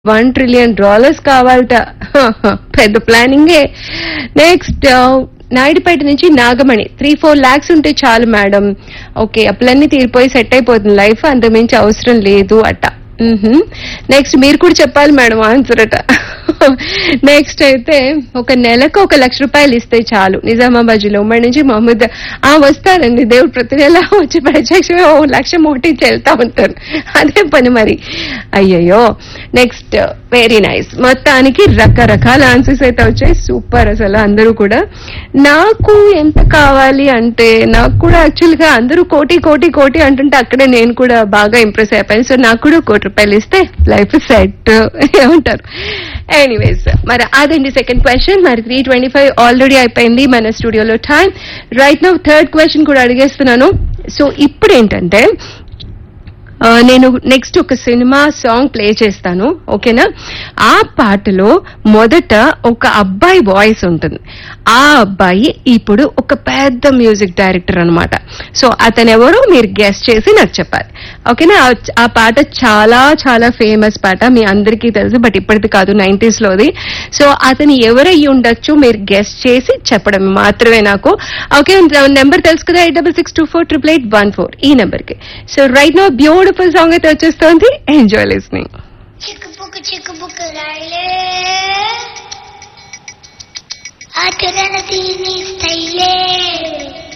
one trillion dollars కావాలట పెద్ద ప్లానింగే next Naidupeta నుంచి నాగమణి త్రీ ఫోర్ లాక్స్ ఉంటే చాలు మేడం ఓకే అప్పులన్నీ తీరిపోయి సెట్ అయిపోతుంది లైఫ్ అంతకుమించి అవసరం లేదు అట నెక్స్ట్ మీరు కూడా చెప్పాలి మేడం ఆన్సర్ అట నెక్స్ట్ అయితే ఒక నెలకు ఒక లక్ష రూపాయలు ఇస్తే చాలు నిజామాబాద్ జిల్లా ఉమ్మడి నుంచి మహమ్మద్ ఆ వస్తారండి దేవుడు ప్రతి నెల వచ్చి ప్రత్యక్షమే ఓ లక్ష మోటించి వెళ్తా ఉంటారు అదే పని మరి అయ్యయ్యో నెక్స్ట్ వెరీ నైస్ మొత్తానికి రకరకాల ఆన్సర్స్ అయితే వచ్చాయి సూపర్ అసలు అందరూ కూడా నాకు ఎంత కావాలి అంటే నాకు కూడా యాక్చువల్ గా అందరూ కోటి కోటి కోటి అంటుంటే అక్కడే నేను కూడా బాగా ఇంప్రెస్ అయిపోయాను సో నాకు కూడా కోటి రూపాయలు ఇస్తే లైఫ్ సెట్ ఏమంటారు ఎనీవేస్ మరి అదండి సెకండ్ క్వశ్చన్ మరి త్రీ ట్వంటీ ఫైవ్ ఆల్రెడీ అయిపోయింది మన స్టూడియోలో time right now third question కూడా అడిగేస్తున్నాను సో ఇప్పుడు ఏంటంటే ఆ, నేను నెక్స్ట్ ఒక సినిమా సాంగ్ ప్లే చేస్తాను ఓకేనా ఆ పాటలో మొదట ఒక అబ్బాయి వాయిస్ ఉంటుంది ఆ అబ్బాయి ఇప్పుడు ఒక పెద్ద మ్యూజిక్ డైరెక్టర్ అన్నమాట సో అతను ఎవరో మీరు గెస్ట్ చేసి నాకు చెప్పాలి ఓకేనా ఆ- ఆ పాట చాలా చాలా ఫేమస్ పాట మీ అందరికీ తెలుసు బట్ ఇప్పటిది కాదు నైన్టీస్ లోది సో అతను ఎవరయ్యి ఉండొచ్చు మీరు గెస్ట్ చేసి చెప్పడం మాత్రమే నాకు ఓకే నెంబర్ తెలుసు కదా eight double six two four triple eight one four ఈ నెంబర్ కి so right now beautiful song అయితే వచ్చేస్తోంది ఎంజాయ్ లిస్నింగ్ చిక్కుపుకు చిక్కుపుకు రైలే ఆటలను తీని స్టైలే